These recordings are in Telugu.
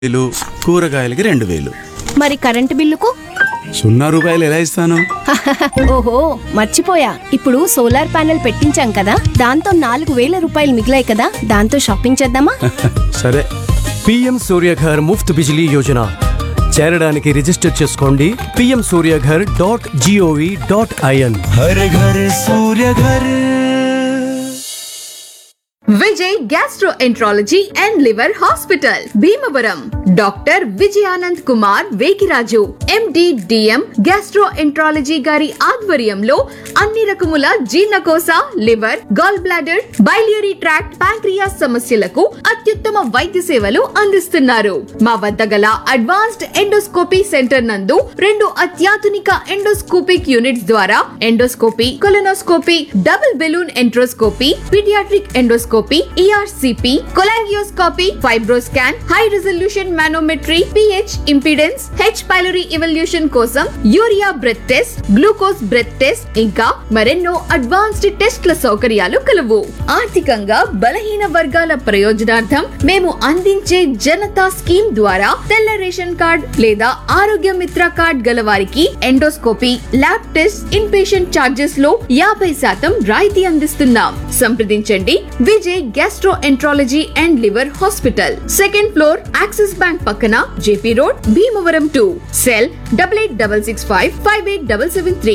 వేలు కూరగాయలకి రెండు వేలు మరి కరెంటు బిల్లుకు సున్నా రూపాయలు ఎలా ఇస్తాను ఓహో మర్చిపోయా ఇప్పుడు సోలార్ ప్యానెల్ పెట్టించాం కదా దాంతో నాలుగు వేల రూపాయలు మిగిలాయి కదా దాంతో షాపింగ్ చేద్దామా సరే పిఎం సూర్యఘర్ ముఫ్త్ బిజిలీ యోజన చేరడానికి రిజిస్టర్ చేసుకోండి PM Surya Ghar dot G O V dot I N हर घर सूर्य घर Vijay gastroenterology and liver hospital Bhimavaram doctor Vijayanand Kumar Vekiraju MD DM gastroenterology గారి ఆధ్వర్యంలో అన్ని రకముల జీర్ణకోశ liver gall bladder biliary tract pancreas సమస్యలకు అత్యుత్తమ వైద్య సేవలు అందిస్తున్నారు మా వద్ద గల అడ్వాన్స్డ్ ఎండోస్కోపీ సెంటర్ నందు రెండు అత్యాధునిక ఎండోస్కోపిక్ యూనిట్స్ ద్వారా endoscopy colonoscopy double balloon enteroscopy paediatric endoscopy ERCP cholangioscopy fibroscan high resolution manometry pH impedance H pylori evaluation కోసం urea breath test glucose breath test ఇంకా మరెన్నో అడ్వాన్స్డ్ టెస్ట్ల సౌకర్యాలు కలవు ఆర్థికంగా బలహీన వర్గాల ప్రయోజనార్థం మేము అందించే జనతా స్కీమ్ ద్వారా తెల్ల రేషన్ కార్డ్ లేదా ఆరోగ్య మిత్ర కార్డ్ గల వారికి endoscopy lab test in patient charges లో యాభై శాతం రాయితీ అందిస్తున్నాం సంప్రదించండి Vijay gastroenterology and liver hospital second floor Axis bank పక్కన JP road Bhimavaram to cell double eight double six five five eight double seven three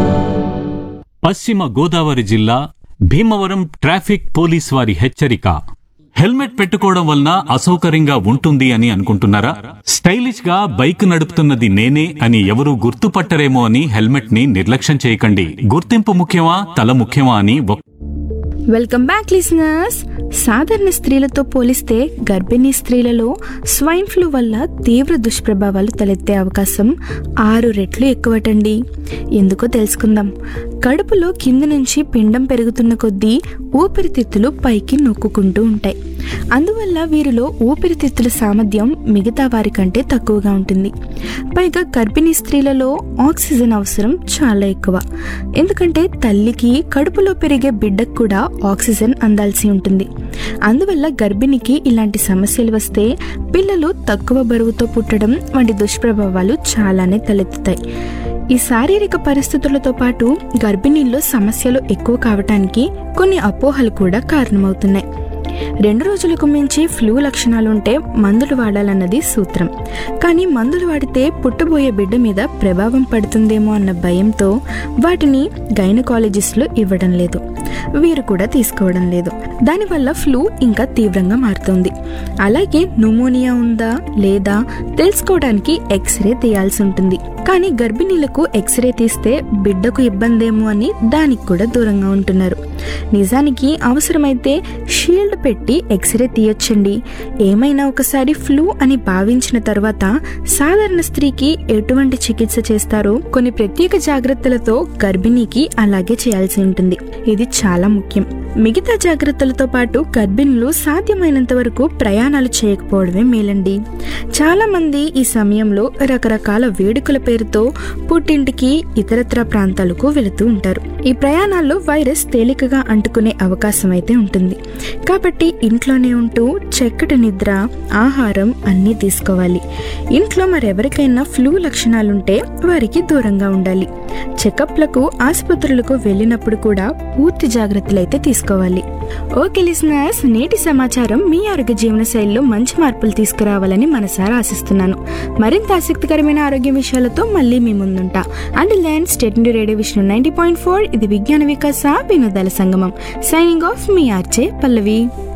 పశ్చిమ గోదావరి జిల్లా భీమవరం ట్రాఫిక్ పోలీస్ వారి హెచ్చరిక హెల్మెట్ పెట్టుకోవడం వలన అసౌకర్యంగా ఉంటుంది అని అనుకుంటున్నారా స్టైలిష్ గా బైక్ నడుపుతున్నది నేనే అని ఎవరూ గుర్తుపట్టరేమో అని హెల్మెట్ ని నిర్లక్ష్యం చేయకండి గుర్తింపు ముఖ్యమా తల ముఖ్యమా అని ఒక్- వెల్కమ్ బ్యాక్ లిసనర్స్ సాధారణ స్త్రీలతో పోలిస్తే గర్భిణీ స్త్రీలలో స్వైన్ ఫ్లూ వల్ల తీవ్ర దుష్ప్రభావాలు తలెత్తే అవకాశం ఆరు రెట్లు ఎక్కువటండి ఎందుకో తెలుసుకుందాం కడుపులో కింద నుంచి పిండం పెరుగుతున్న కొద్దీ ఊపిరితిత్తులు పైకి నొక్కుంటూ ఉంటాయి అందువల్ల వీరిలో ఊపిరితిత్తుల సామర్థ్యం మిగతా వారి కంటే తక్కువగా ఉంటుంది పైగా గర్భిణీ స్త్రీలలో ఆక్సిజన్ అవసరం చాలా ఎక్కువ ఎందుకంటే తల్లికి కడుపులో పెరిగే బిడ్డకు కూడా ఆక్సిజన్ అందాల్సి ఉంటుంది అందువల్ల గర్భిణికి ఇలాంటి సమస్యలు వస్తే పిల్లలు తక్కువ బరువుతో పుట్టడం వంటి దుష్ప్రభావాలు చాలానే తలెత్తుతాయి ఈ శారీరక పరిస్థితులతో పాటు గర్భిణీల్లో సమస్యలు ఎక్కువ కావటానికి కొన్ని అపోహలు కూడా కారణమవుతున్నాయి రెండు రోజులకు మించి ఫ్లూ లక్షణాలుంటే మందులు వాడాలన్నది సూత్రం కానీ మందులు వాడితే పుట్టబోయే బిడ్డ మీద ప్రభావం పడుతుందేమో అన్న భయంతో వాటిని గైనకాలజిస్టులు ఇవ్వడం లేదు వీరు కూడా తీసుకోవడం లేదు దానివల్ల ఫ్లూ ఇంకా తీవ్రంగా మారుతుంది అలాగే న్యూమోనియా ఉందా లేదా తెలుసుకోవడానికి ఎక్స్రే తీయాల్సి ఉంటుంది కానీ గర్భిణీలకు ఎక్స్రే తీస్తే బిడ్డకు ఇబ్బందేమో అని దానికి కూడా దూరంగా ఉంటున్నారు నిజానికి అవసరమైతే షీల్డ్ పెట్టి ఎక్స్రే తీయొచ్చండి ఏమైనా ఒకసారి ఫ్లూ అని భావించిన తర్వాత సాధారణ స్త్రీకి ఎటువంటి చికిత్స చేస్తారో కొన్ని ప్రత్యేక జాగ్రత్తలతో గర్భిణీకి అలాగే చేయాల్సి ఉంటుంది ఇది చాలా ముఖ్యం మిగతా జాగ్రత్తలతో పాటు గర్భిణులు సాధ్యమైనంత వరకు ప్రయాణాలు చేయకపోవడమే మేలండి చాలా మంది ఈ సమయంలో రకరకాల వేడుకల పేరుతో పుట్టింటికి ఇతరత్ర ప్రాంతాలకు వెళుతూ ఉంటారు ఈ ప్రయాణాల్లో వైరస్ తేలికగా అంటుకునే అవకాశం అయితే ఉంటుంది కాబట్టి ఇంట్లోనే ఉంటూ చక్కటి నిద్ర ఆహారం అన్నీ తీసుకోవాలి ఇంట్లో మరెవరికైనా ఫ్లూ లక్షణాలుంటే వారికి దూరంగా ఉండాలి చెకప్లకు ఆసుపత్రులకు వెళ్ళినప్పుడు కూడా పూర్తి జాగ్రత్తలు అయితే తీసుకోవాలి ఓకే లిసనర్స్ నేటి సమాచారం మీ ఆరోగ్య జీవన శైలిలో మంచి మార్పులు తీసుకురావాలని మనసారా ఆశిస్తున్నాను మరింత ఆసక్తికరమైన ఆరోగ్య విషయాలతో మళ్ళీ మీ ముందుంటా and land state radio Vishnu ninety point four ఇది విజ్ఞాన వికాస వినోదాల సంగమం సైనింగ్ ఆఫ్ మీ ఆర్చే పల్లవి